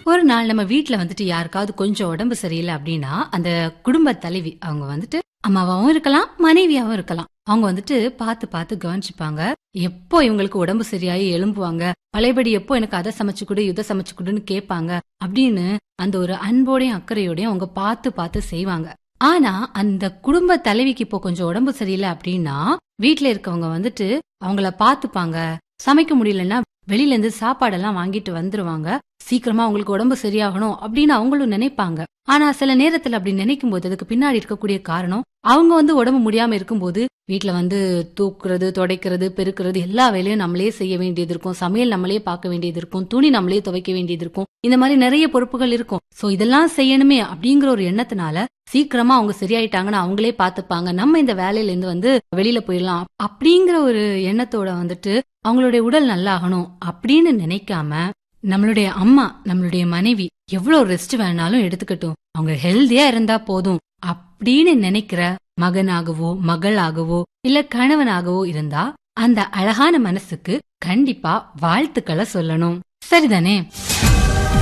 ஒரு நாள் நம்ம வீட்ல வந்துட்டு யாருக்காவது கொஞ்சம் உடம்பு சரியில்லை அப்படின்னா அந்த குடும்ப தலைவி அவங்க வந்துட்டு அம்மாவாவும் இருக்கலாம் மனைவியாவும் இருக்கலாம் அவங்க வந்துட்டு பார்த்து பார்த்து கவனிச்சுப்பாங்க எப்போ இவங்களுக்கு உடம்பு சரியாயி எழும்புவாங்க பழையபடி எப்போ எனக்கு அதை சமைச்சு கொடு இதை சமைச்சு கொடுன்னு கேட்பாங்க அப்படின்னு அந்த ஒரு அன்போடையும் அக்கறையோடையும் அவங்க பார்த்து பார்த்து செய்வாங்க ஆனா அந்த குடும்ப தலைவிக்கு இப்போ கொஞ்சம் உடம்பு சரியில்லை அப்படின்னா வீட்ல இருக்கவங்க வந்துட்டு அவங்கள பாத்துப்பாங்க சமைக்க முடியலன்னா வெளியில இருந்து சாப்பாடெல்லாம் வாங்கிட்டு வந்துருவாங்க சீக்கிரமா அவங்களுக்கு உடம்பு சரியாகணும் அப்படின்னு அவங்களும் நினைப்பாங்க ஆனா சில நேரத்துல அப்படி நினைக்கும் போது அதுக்கு பின்னாடி இருக்கக்கூடிய காரணம் அவங்க வந்து உடம்பு முடியாம இருக்கும்போது வீட்ல வந்து தூக்குறது துடைக்கிறது பெருக்கிறது எல்லா வேலையும் நம்மளே செய்ய வேண்டியது இருக்கும் சமையல் நம்மளே பார்க்க வேண்டியது இருக்கும் துணி நம்மளே துவைக்க வேண்டியது இருக்கும் இந்த மாதிரி நிறைய பொறுப்புகள் இருக்கும் சோ இதெல்லாம் செய்யணுமே அப்படிங்கிற ஒரு எண்ணத்தினால சீக்கிரமா அவங்க சரியாயிட்டாங்கன்னா அவங்களே பாத்துப்பாங்க நம்ம இந்த வேலையில இருந்து வந்து வெளியில போயிடலாம் அப்படிங்கிற ஒரு எண்ணத்தோட வந்துட்டு அவங்களுடைய உடல் நல்லாகணும் அப்படின்னு நினைக்காம நம்மளுடைய அம்மா நம்மளுடைய மனைவி எவ்வளவு ரெஸ்ட் வேணாலும் எடுத்துக்கட்டும் அவங்க ஹெல்தியா இருந்தா போதும் அப்படின்னு நினைக்கிற மகனாகவோ மகளாகவோ இல்ல கணவனாகவோ இருந்தா அந்த அழகான மனசுக்கு கண்டிப்பா வாழ்த்துக்களை சொல்லணும் சரிதானே